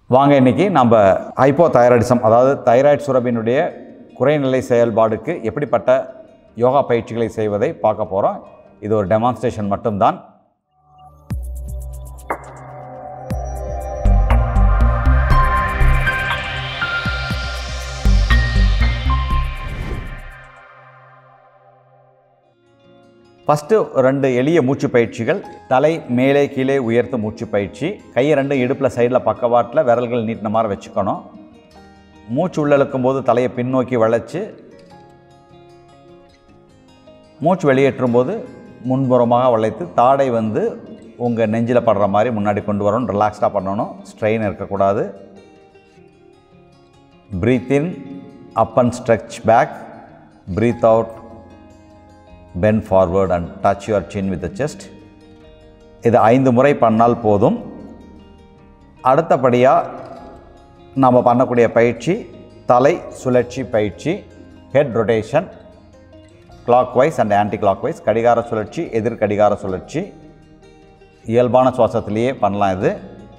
வாங்க இன்னைக்கு நம்ம ஹைப்போ தைராய்டிசம் அதாவது தைராய்டு சுரபியினுடைய குறைநிலை செயல்பாடுக்கு எப்படிப்பட்ட யோகா பயிற்சிகளை செய்வதை பார்க்க போகிறோம் இது ஒரு டெமான்ஸ்ட்ரேஷன் மட்டும்தான் ஃபஸ்ட்டு ரெண்டு எளிய மூச்சு பயிற்சிகள் தலை மேலே கீழே உயர்த்து மூச்சு பயிற்சி கையை ரெண்டும் இடுப்பில் சைடில் பக்கவாட்டில் விரல்கள் நீட்டின மாதிரி வச்சுக்கணும் மூச்சு உள்ள இழுக்கும் போது தலையை பின்னோக்கி வளைச்சு மூச்சு வெளியேற்றும் போது முன்புறமாக வளைத்து தாடை வந்து உங்கள் நெஞ்சில் படுற மாதிரி முன்னாடி கொண்டு வரணும் ரிலாக்ஸ்டாக பண்ணணும் ஸ்ட்ரெயின் இருக்கக்கூடாது breathe in up and stretch back breathe out bend forward and touch your chin with the chest இது ஐந்து முறை பண்ணால் போதும் அடுத்தபடியாக நாம் பண்ணக்கூடிய பயிற்சி தலை சுழற்சி பயிற்சி head rotation clockwise and anticlockwise கடிகார சுழற்சி எதிர் கடிகார சுழற்சி இயல்பான சுவாசத்திலேயே பண்ணலாம் இது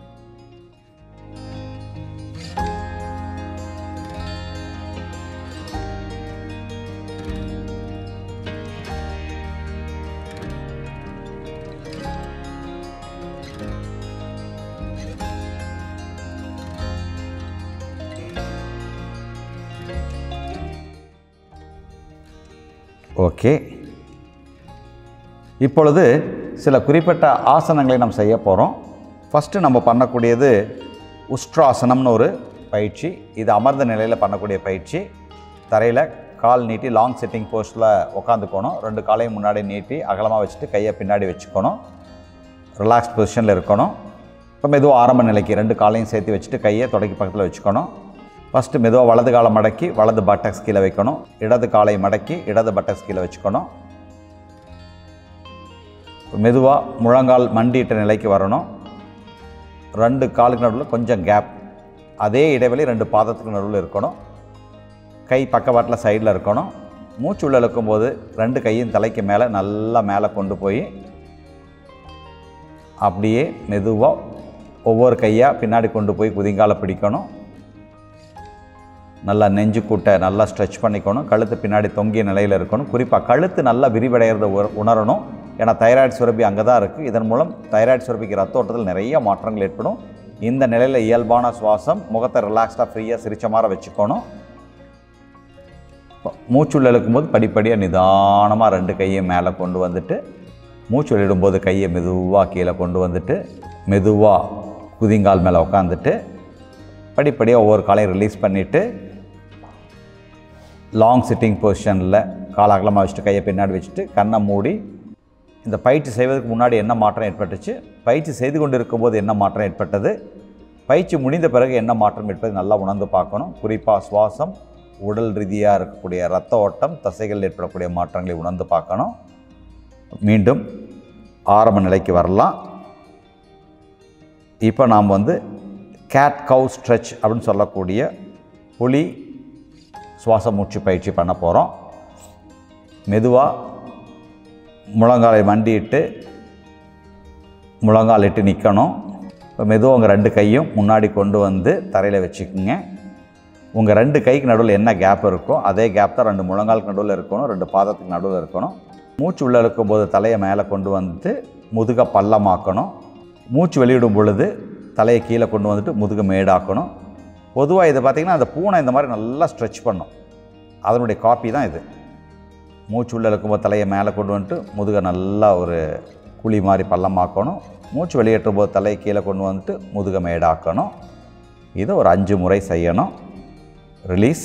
ஓகே இப்பொழுது சில குறிப்பிட்ட ஆசனங்களை நாம் செய்ய போகிறோம் ஃபஸ்ட்டு நம்ம பண்ணக்கூடியது உஷ்ட்ராசனம்னு ஒரு பயிற்சி இது அமர்ந்த நிலையில் பண்ணக்கூடிய பயிற்சி தரையில் கால் நீட்டி லாங் சிட்டிங் போஸ்டில் உட்காந்துக்கணும் ரெண்டு காலையும் முன்னாடி நீட்டி அகலமாக வச்சுட்டு கையை பின்னாடி வச்சுக்கணும் ரிலாக்ஸ்ட் பொசிஷனில் இருக்கணும் இப்போ மெதுவாக ஆரம்ப நிலைக்கு ரெண்டு காலையும் சேர்த்து வச்சுட்டு கையை தொடக்கி பக்கத்தில் வச்சுக்கணும் ஃபஸ்ட்டு மெதுவாக வலது காலை மடக்கி வலது பட்டக்ஸ் கீழே வைக்கணும் இடது காலை மடக்கி இடது பட்டக்ஸ் கீழே வச்சுக்கணும் மெதுவாக முழங்கால் மண்டியிட்ட நிலைக்கு வரணும் ரெண்டு காலுக்கு நடுவில் கொஞ்சம் கேப் அதே இடைவெளி ரெண்டு பாதத்துக்கு நடுவில் இருக்கணும் கை பக்கவாட்டில் சைடில் இருக்கணும் மூச்சு உள்ள இழுக்கும்போது ரெண்டு கையும் தலைக்கு மேலே நல்லா மேலே கொண்டு போய் அப்படியே மெதுவாக ஒவ்வொரு கையாக பின்னாடி கொண்டு போய் குதிங்கால பிடிக்கணும் நல்லா நெஞ்சு கூட்டை நல்லா ஸ்ட்ரெச் பண்ணிக்கணும் கழுத்து பின்னாடி தொங்கிய நிலையில் இருக்கணும் குறிப்பாக கழுத்து நல்லா விரிவடைகிறத உண- உணரணும் ஏன்னா தைராய்டு சுரப்பி அங்கே தான் இருக்குது இதன் மூலம் தைராய்டு சுரப்பிக்கு ரத்த ஓட்டத்தில் நிறைய மாற்றங்கள் ஏற்படும் இந்த நிலையில் இயல்பான சுவாசம் முகத்தை ரிலாக்ஸ்டாக ஃப்ரீயாக சிரிச்ச மாதிரி வச்சுக்கணும் மூச்சுள்ள இழுக்கும்போது படிப்படியாக நிதானமாக ரெண்டு கையும் மேலே கொண்டு வந்துட்டு மூச்சு வெளியிடும்போது கையை மெதுவாக கீழே கொண்டு வந்துட்டு மெதுவாக குதிங்கால் மேலே உட்காந்துட்டு படிப்படியாக ஒவ்வொரு காலையும் ரிலீஸ் பண்ணிவிட்டு லாங் சிட்டிங் பொசிஷனில் கால் அகலமாக வச்சுட்டு கையை பின்னாடி வச்சுட்டு கண்ணை மூடி இந்த பயிற்சி செய்வதற்கு முன்னாடி என்ன மாற்றம் ஏற்பட்டுச்சு பயிற்சி செய்து கொண்டு இருக்கும்போது என்ன மாற்றம் ஏற்பட்டது பயிற்சி முடிந்த பிறகு என்ன மாற்றம் ஏற்பது நல்லா உணர்ந்து பார்க்கணும் குறிப்பாக சுவாசம் உடல் ரீதியாக இருக்கக்கூடிய இரத்த ஓட்டம் தசைகள் ஏற்படக்கூடிய மாற்றங்களை உணர்ந்து பார்க்கணும் மீண்டும் ஆரம்ப நிலைக்கு வரலாம் இப்போ நாம் வந்து கேட் கவு ஸ்ட்ரெச் அப்படின்னு சொல்லக்கூடிய புலி சுவாச மூச்சு பயிற்சி பண்ண போகிறோம் மெதுவாக முழங்காலை மண்டிட்டு முழங்கால் இட்டு நிற்கணும் இப்போ மெதுவாக உங்கள் ரெண்டு கையும் முன்னாடி கொண்டு வந்து தரையில் வச்சுக்கோங்க உங்கள் ரெண்டு கைக்கு நடுவில் என்ன கேப் இருக்கோ அதே கேப் தான் ரெண்டு முழங்காலுக்கு நடுவில் இருக்கணும் ரெண்டு பாதத்துக்கு நடுவில் இருக்கணும் மூச்சு உள்ளே இருக்கும்போது தலையை மேலே கொண்டு வந்து முதுகை பள்ளமாக்கணும் மூச்சு வெளியிடும் பொழுது தலையை கீழே கொண்டு வந்துட்டு முதுகை மேடாக்கணும் பொதுவாக இது பார்த்திங்கன்னா அந்த பூனை இந்த மாதிரி நல்லா ஸ்ட்ரெச் பண்ணும் அதனுடைய காப்பி தான் இது மூச்சு உள்ள இழுக்கும்போது தலையை மேலே கொண்டு வந்துட்டு முதுகை நல்லா ஒரு குழி மாதிரி பள்ளமாக்கணும் மூச்சு வெளியேற்றும் போது தலையை கீழே கொண்டு வந்துட்டு முதுகை மேடாக்கணும் இதை ஒரு அஞ்சு முறை செய்யணும் ரிலீஸ்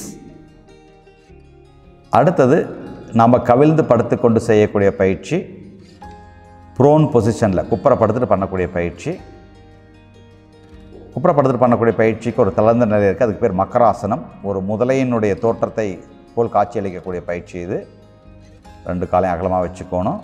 அடுத்தது நம்ம கவிழ்ந்து படுத்துக்கொண்டு செய்யக்கூடிய பயிற்சி ப்ரோன் பொசிஷனில் குப்புற படுத்துட்டு பண்ணக்கூடிய பயிற்சி குப்புற படுத்துட்டு பண்ணக்கூடிய பயிற்சிக்கு ஒரு தளர்ந்த நிலை இருக்குது அதுக்கு பேர் மக்கராசனம் ஒரு முதலையினுடைய தோற்றத்தை போல் காட்சியளிக்கக்கூடிய பயிற்சி இது ரெண்டு காலையும் அகலமாக வச்சுக்கணும்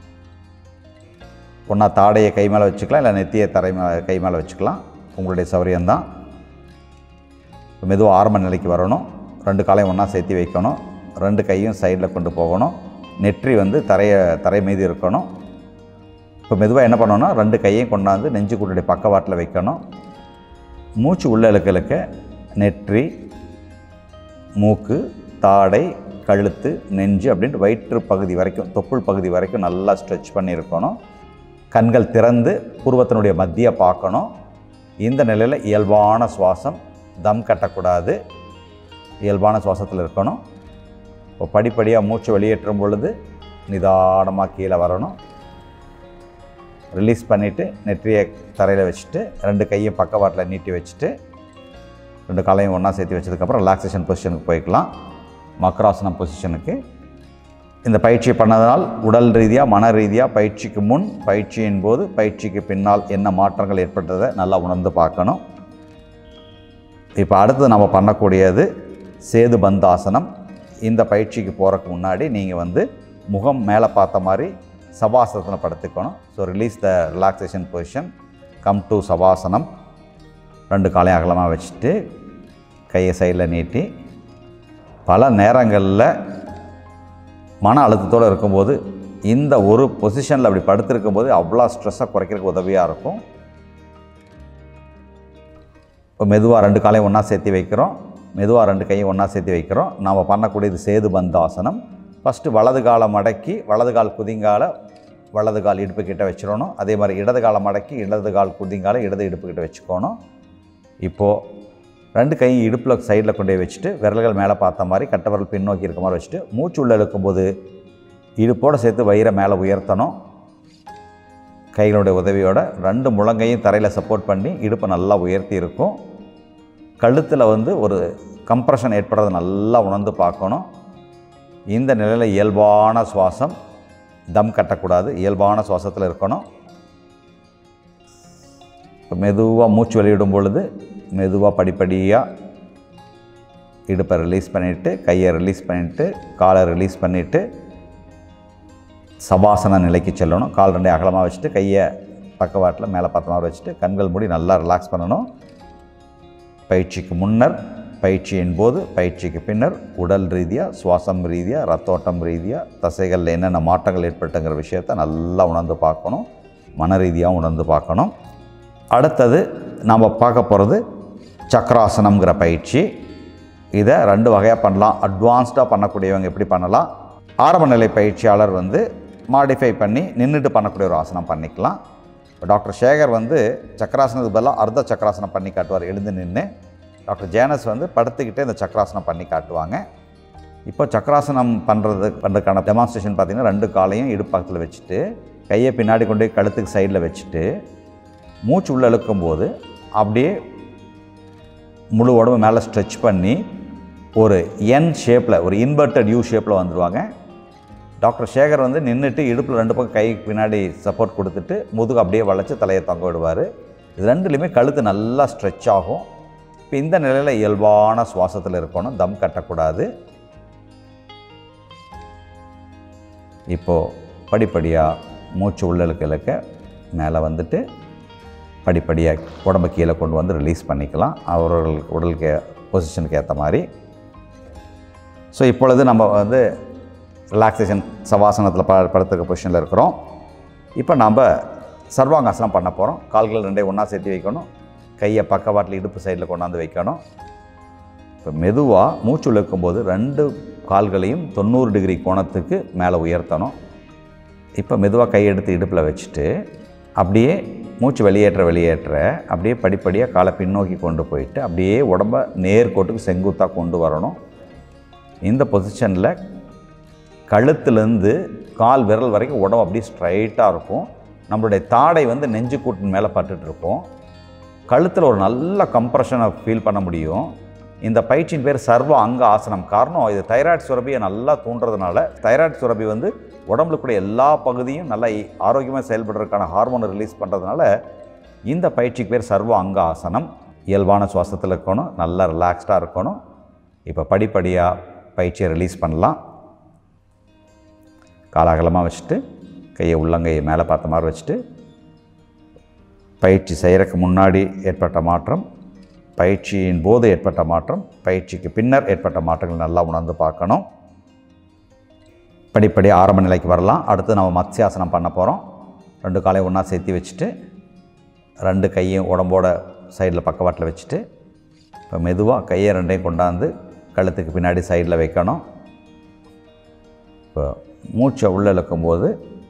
ஒன்றா தாடையை கை மேலே வச்சுக்கலாம் இல்லை நெத்தியை தரை மேலே கை மேலே வச்சுக்கலாம் உங்களுடைய சௌரியம்தான் மெதுவாக ஆரம்ப நிலைக்கு வரணும் ரெண்டு காலையும் ஒன்றா சேர்த்து வைக்கணும் ரெண்டு கையும் சைடில் கொண்டு போகணும் நெற்றி வந்து தரையை தரை மீது இருக்கணும் இப்போ மெதுவாக என்ன பண்ணணும்னா ரெண்டு கையையும் கொண்டாந்து நெஞ்சு கூட்டுடைய பக்கவாட்டில் வைக்கணும் மூச்சு உள்ள இழுக்க இழுக்க நெற்றி மூக்கு தாடை கழுத்து நெஞ்சு அப்படின்ட்டு வயிற்று பகுதி வரைக்கும் தொப்புள் பகுதி வரைக்கும் நல்லா ஸ்ட்ரெச் பண்ணியிருக்கணும் கண்கள் திறந்து புருவத்தினுடைய மத்திய பார்க்கணும் இந்த நிலையில் இயல்பான சுவாசம் தம் கட்டக்கூடாது இயல்பான சுவாசத்தில் இருக்கணும் இப்போ படிப்படியாக மூச்சு வெளியேற்றும் பொழுது நிதானமாக கீழே வரணும் ரிலீஸ் பண்ணிவிட்டு நெற்றியை தரையில் வச்சுட்டு ரெண்டு கையும் பக்கவாட்டில் நீட்டி வச்சுட்டு ரெண்டு காலையும் ஒன்றா சேர்த்து வச்சதுக்கப்புறம் ரிலாக்ஸேஷன் பொசிஷனுக்கு போய்க்கலாம் மக்ராசனம் பொசிஷனுக்கு இந்த பயிற்சியை பண்ணதனால் உடல் ரீதியாக மன ரீதியாக பயிற்சிக்கு முன் பயிற்சியின் போது பயிற்சிக்கு பின்னால் என்ன மாற்றங்கள் ஏற்பட்டதை நல்லா உணர்ந்து பார்க்கணும் இப்போ அடுத்தது நம்ம பண்ணக்கூடியது சேது பந்தாசனம் இந்த பயிற்சிக்கு போகிறதுக்கு முன்னாடி நீங்கள் வந்து முகம் மேலே பார்த்த மாதிரி சபாசனத்தில் படுத்துக்கணும் so release the relaxation position come to சபாசனம் ரெண்டு காலையும் அகலமாக வச்சுட்டு கையை சைடில் நீட்டி பல நேரங்களில் மன அழுத்தத்தோடு இருக்கும்போது இந்த ஒரு பொசிஷனில் அப்படி படுத்திருக்கும் போது அவ்வளோ ஸ்ட்ரெஸ்ஸை குறைக்கிறதுக்கு உதவியாக இருக்கும் இப்போ மெதுவாக ரெண்டு காலையும் ஒன்றா சேர்த்து வைக்கிறோம் மெதுவாக ரெண்டு கையும் ஒன்றா சேர்த்து வைக்கிறோம் நாம் பண்ணக்கூடியது சேது பந்தாசனம் ஃபஸ்ட்டு வலது காலை மடக்கி வலது கால் குதிங்கால வலது கால் இடுப்பு கிட்ட வச்சிடணும் அதே மாதிரி இடது காலை மடக்கி இடது கால் குதிங்கால இடது இடுப்பு கிட்ட வச்சுக்கணும் இப்போது ரெண்டு கையும் இடுப்பில் சைடில் கொண்டு போய் வச்சுட்டு விரல்கள் மேலே பார்த்த மாதிரி கட்டை விரல் பின்னோக்கி இருக்க மாதிரி வச்சுட்டு மூச்சு உள்ள இழுக்கும்போது இடுப்போடு சேர்த்து வயிறை மேலே உயர்த்தணும் கைகளுடைய உதவியோட ரெண்டு முழங்கையும் தரையில் சப்போர்ட் பண்ணி இடுப்பை நல்லா உயர்த்தி இருக்கும் கழுத்தில் வந்து ஒரு கம்ப்ரெஷன் ஏற்படுறதை நல்லா உணர்ந்து பார்க்கணும் இந்த நிலையில் இயல்பான சுவாசம் தம் கட்டக்கூடாது இயல்பான சுவாசத்தில் இருக்கணும் இப்போ மெதுவாக மூச்சு வெளியிடும் பொழுது மெதுவாக படிப்படியாக இடுப்பை ரிலீஸ் பண்ணிவிட்டு கையை ரிலீஸ் பண்ணிவிட்டு காலை ரிலீஸ் பண்ணிவிட்டு சபாசன நிலைக்கு செல்லணும் கால் ரெண்டையும் அகலமாக வச்சுட்டு கையை பக்கவாட்டில் மேலே பார்த்த மாதிரி வச்சுட்டு கண்கள் மூடி நல்லா ரிலாக்ஸ் பண்ணணும் பயிற்சிக்கு முன்னர் பயிற்சியின் போது பயிற்சிக்கு பின்னர் உடல் ரீதியாக சுவாசம் ரீதியாக ரத்தோட்டம் ரீதியாக தசைகளில் என்னென்ன மாற்றங்கள் ஏற்பட்டுங்கிற விஷயத்தை நல்லா உணர்ந்து பார்க்கணும் மன ரீதியாகவும் உணர்ந்து பார்க்கணும் அடுத்தது நாம் பார்க்க போகிறது சக்கராசனம்ங்கிற பயிற்சி இதை ரெண்டு வகையாக பண்ணலாம் அட்வான்ஸ்டாக பண்ணக்கூடியவங்க எப்படி பண்ணலாம் ஆரம்ப நிலை பயிற்சியாளர் வந்து மாடிஃபை பண்ணி நின்றுட்டு பண்ணக்கூடிய ஒரு ஆசனம் பண்ணிக்கலாம் இப்போ டாக்டர் சேகர் வந்து சக்கராசனத்துக்கு பதிலாக அர்த்த சக்கராசனம் பண்ணி காட்டுவார் எழுந்து நின்று டாக்டர் ஜேனஸ் வந்து படுத்துக்கிட்டே இந்த சக்கராசனம் பண்ணி காட்டுவாங்க இப்போ சக்கராசனம் பண்ணுறது பண்ணுறதுக்கான டெமான்ஸ்ட்ரேஷன் பார்த்திங்கன்னா ரெண்டு காலையும் இடுப்பக்கத்தில் வச்சுட்டு கையை பின்னாடி கொண்டு போய் கழுத்துக்கு சைடில் வச்சுட்டு மூச்சு உள்ளே இழுக்கும்போது அப்படியே முழு உடம்பு மேலே ஸ்ட்ரெச் பண்ணி ஒரு என் ஷேப்பில் ஒரு இன்வெர்டட் யூ ஷேப்பில் வந்துடுவாங்க டாக்டர் சேகர் வந்து நின்றுட்டு இடுப்பில் ரெண்டு பக்கம் கை பின்னாடி சப்போர்ட் கொடுத்துட்டு முதுகு அப்படியே வளைச்சி தலையை தொங்க விடுவார் இது ரெண்டுலேயுமே கழுத்து நல்லா ஸ்ட்ரெச் ஆகும் இப்போ இந்த நிலையில் இயல்பான சுவாசத்தில் இருக்கணும் தம் கட்டக்கூடாது இப்போது படிப்படியாக மூச்சு உள்ளலுக்கு இழுக்க மேலே வந்துட்டு படிப்படியாக உடம்பு கீழே கொண்டு வந்து ரிலீஸ் பண்ணிக்கலாம் அவர்கள் உடலுக்கு பொசிஷனுக்கு ஏற்ற மாதிரி ஸோ இப்பொழுது நம்ம வந்து ரிலாக்ஸேஷன் சவாசனத்தில் ப படுத்துக்க பொசிஷனில் இருக்கிறோம் இப்போ நம்ம சர்வாங்காசனம் பண்ண போகிறோம் கால்கள் ரெண்டையும் ஒன்றா சேர்த்து வைக்கணும் கையை பக்கவாட்டில் இடுப்பு சைடில் கொண்டாந்து வைக்கணும் இப்போ மெதுவாக மூச்சு இழுக்கும்போது ரெண்டு கால்களையும் தொண்ணூறு டிகிரி கோணத்துக்கு மேலே உயர்த்தணும் இப்போ மெதுவாக கையெடுத்து இடுப்பில் வச்சுட்டு அப்படியே மூச்சு வெளியேற்ற வெளியேற்ற அப்படியே படிப்படியாக காலை பின்னோக்கி கொண்டு போயிட்டு அப்படியே உடம்ப நேர்கோட்டுக்கு செங்குத்தாக கொண்டு வரணும் இந்த பொசிஷனில் கழுத்துலேருந்து கால் விரல் வரைக்கும் உடம்பு அப்படியே ஸ்ட்ரைட்டாக இருக்கும் நம்மளுடைய தாடை வந்து நெஞ்சு கூட்டின் மேலே பட்டுட்டு இருக்கும் கழுத்தில் ஒரு நல்ல கம்ப்ரெஷனை ஃபீல் பண்ண முடியும் இந்த பயிற்சியின் பேர் சர்வ அங்க ஆசனம் காரணம் இது தைராய்டு சுரபியை நல்லா தூண்டுறதுனால தைராய்டு சுரபி வந்து உடம்புல கூட எல்லா பகுதியும் நல்லா ஆரோக்கியமாக செயல்படுறதுக்கான ஹார்மோனை ரிலீஸ் பண்ணுறதுனால இந்த பயிற்சிக்கு பேர் சர்வ அங்க ஆசனம் இயல்பான சுவாசத்தில் இருக்கணும் நல்லா ரிலாக்ஸ்டாக இருக்கணும் இப்போ படிப்படியாக பயிற்சியை ரிலீஸ் பண்ணலாம் காலாகலமாக வச்சுட்டு கையை உள்ளங்கையை மேலே பார்த்த மாதிரி வச்சுட்டு பயிற்சி செய்கிறதுக்கு முன்னாடி ஏற்பட்ட மாற்றம் பயிற்சியின் போது ஏற்பட்ட மாற்றம் பயிற்சிக்கு பின்னர் ஏற்பட்ட மாற்றங்கள் நல்லா உணர்ந்து பார்க்கணும் படிப்படி ஆரம்ப நிலைக்கு வரலாம் அடுத்து நம்ம மத்ஸ்யாசனம் பண்ண போகிறோம் ரெண்டு காலையும் ஒன்றா சேர்த்து வச்சுட்டு ரெண்டு கையும் உடம்போட சைடில் பக்கவாட்டில் வச்சுட்டு இப்போ மெதுவாக கையை ரெண்டையும் கொண்டாந்து கழுத்துக்கு பின்னாடி சைடில் வைக்கணும் இப்போ மூச்சை உள்ளே இழுக்கும்போது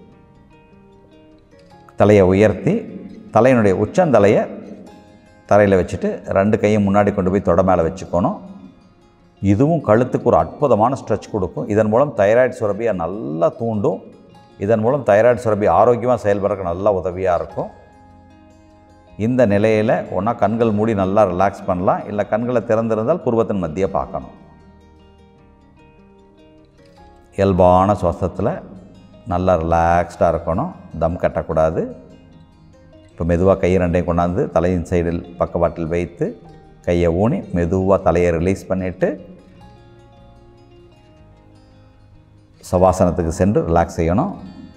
தலையை உயர்த்தி தலையினுடைய உச்சந்தலையை தரையில் வச்சுட்டு ரெண்டு கையும் முன்னாடி கொண்டு போய் தொட மேலே வச்சுக்கணும் இதுவும் கழுத்துக்கு ஒரு அற்புதமான ஸ்ட்ரெச் கொடுக்கும் இதன் மூலம் தைராய்டு சுரப்பியை நல்லா தூண்டும் இதன் மூலம் தைராய்டு சுரப்பி ஆரோக்கியமாக செயல்படுறதுக்கு நல்லா உதவியாக இருக்கும் இந்த நிலையில் ஒன்றா கண்கள் மூடி நல்லா ரிலாக்ஸ் பண்ணலாம் இல்லை கண்களை திறந்திருந்தால் புருவத்தின் மத்திய பார்க்கணும் இயல்பான சுவாசத்தில் நல்லா ரிலாக்ஸ்டாக இருக்கணும் தம் கட்டக்கூடாது இப்போ மெதுவாக கையை ரெண்டையும் கொண்டாந்து தலையின் சைடில் பக்கவாட்டில் வைத்து கையை ஊனி மெதுவாக தலையை ரிலீஸ் பண்ணிவிட்டு சவாசனத்துக்கு சென்று ரிலாக்ஸ் செய்யணும்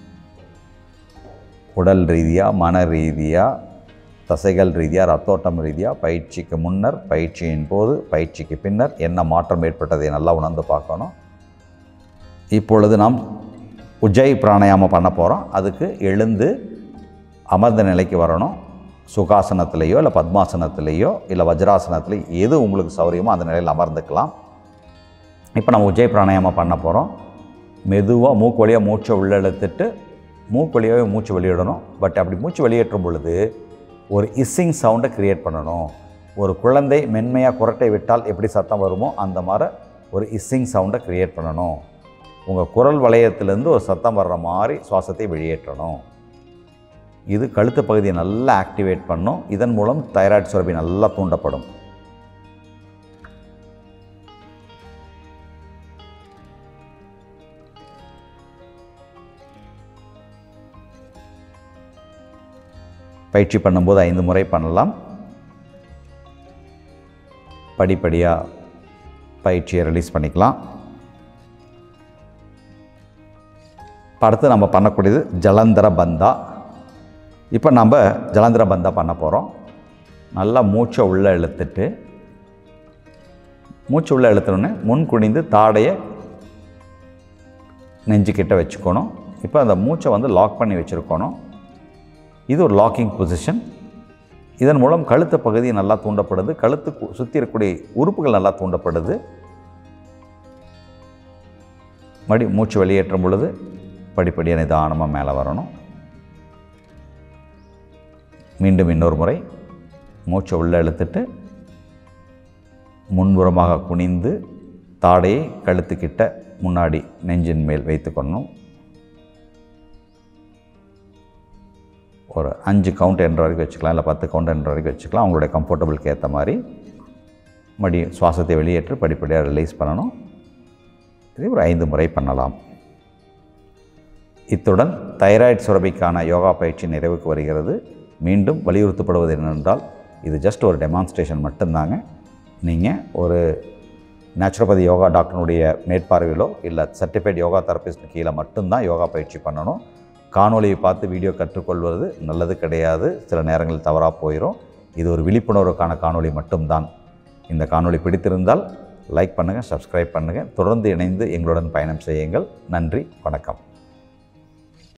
உடல் ரீதியாக மன ரீதியாக தசைகள் ரீதியாக ரத்தோட்டம் ரீதியாக பயிற்சிக்கு முன்னர் பயிற்சியின் போது பயிற்சிக்கு பின்னர் என்ன மாற்றம் ஏற்பட்டதை நல்லா உணர்ந்து பார்க்கணும் இப்பொழுது நாம் உஜ்ஜை பிராணாயாமம் பண்ண போகிறோம் அதுக்கு எழுந்து அமர்ந்த நிலைக்கு வரணும் சுகாசனத்திலேயோ இல்லை பத்மாசனத்திலேயோ இல்லை வஜ்ராசனத்திலேயோ எது உங்களுக்கு சௌரியமோ அந்த நிலையில் அமர்ந்துக்கலாம் இப்போ நம்ம உஜ்ஜை பிராணாயாமம் பண்ண போகிறோம் மெதுவாக மூக்கு வழியாக மூச்சை உள்ளே இழுத்துட்டு மூக்கு வழியாகவே மூச்சு வெளியிடணும் பட் அப்படி மூச்சு வெளியேற்றும் பொழுது ஒரு இஸ்ஸிங் சவுண்டை க்ரியேட் பண்ணணும் ஒரு குழந்தை மென்மையாக குரட்டை விட்டால் எப்படி சத்தம் வருமோ அந்த மாதிரி ஒரு இஸ்ஸிங் சவுண்டை க்ரியேட் பண்ணணும் உங்கள் குரல் வளையத்திலேருந்து ஒரு சத்தம் வர்ற மாதிரி சுவாசத்தை வெளியேற்றணும் இது கழுத்து பகுதியை நல்லா ஆக்டிவேட் பண்ணும் இதன் மூலம் தைராய்டு சுரப்பி நல்லா தூண்டப்படும் பயிற்சி பண்ணும்போது ஐந்து முறை பண்ணலாம் படிப்படியாக பயிற்சியை ரிலீஸ் பண்ணிக்கலாம் இப்ப அடுத்து நம்ம பண்ணக்கூடியது ஜலந்தர பந்தா இப்போ நம்ம ஜலந்தர பந்தா பண்ண போகிறோம் நல்லா மூச்சை உள்ளே இழுத்துட்டு மூச்சு உள்ளே இழுத்தோடனே முன் குனிந்து தாடையை நெஞ்சுக்கிட்ட வச்சுக்கணும் இப்போ அந்த மூச்சை வந்து லாக் பண்ணி வச்சுருக்கணும் இது ஒரு லாக்கிங் பொசிஷன் இதன் மூலம் கழுத்து பகுதி நல்லா தூண்டப்படுது கழுத்து சுற்றி இருக்கக்கூடிய உறுப்புகள் நல்லா தூண்டப்படுது மறுபடி மூச்சு வெளியேற்றும் பொழுது படிப்படியாக நிதானமாக மேலே வரணும் மீண்டும் இன்னொரு முறை மூச்சை உள்ளே இழுத்துட்டு முன்புறமாக குனிந்து தாடையை கழுத்துக்கிட்ட முன்னாடி நெஞ்சின் மேல் வைத்துக்கொள்ளணும் ஒரு அஞ்சு கவுண்ட் என்ற வரைக்கும் வச்சுக்கலாம் இல்லை பத்து கவுண்ட் என்ற வரைக்கும் வச்சுக்கலாம் அவங்களுடைய கம்ஃபர்டபுளுக்கு ஏற்ற மாதிரி மறுபடி சுவாசத்தை வெளியேற்று படிப்படியாக ரிலீஸ் பண்ணணும் இது ஒரு ஐந்து முறை பண்ணலாம் இத்துடன் தைராய்டு சுரபிக்கான யோகா பயிற்சி நிறைவுக்கு வருகிறது மீண்டும் வலியுறுத்தப்படுவது என்னென்றால் இது ஜஸ்ட் ஒரு டெமான்ஸ்ட்ரேஷன் மட்டும்தாங்க நீங்கள் ஒரு நேச்சுரோபதி யோகா டாக்டருடைய மேற்பார்வையிலோ இல்லை சர்டிஃபைட் யோகா தெரபிஸ்ட் கீழே மட்டும்தான் யோகா பயிற்சி பண்ணணும் காணொலியை பார்த்து வீடியோ கற்றுக்கொள்வது நல்லது கிடையாது சில நேரங்களில் தவறாக போயிடும் இது ஒரு விழிப்புணர்வுக்கான காணொளி மட்டும்தான் இந்த காணொளி பிடித்திருந்தால் லைக் பண்ணுங்கள் சப்ஸ்கிரைப் பண்ணுங்கள் தொடர்ந்து இணைந்து எங்களுடன் பயணம் செய்யுங்கள் நன்றி வணக்கம்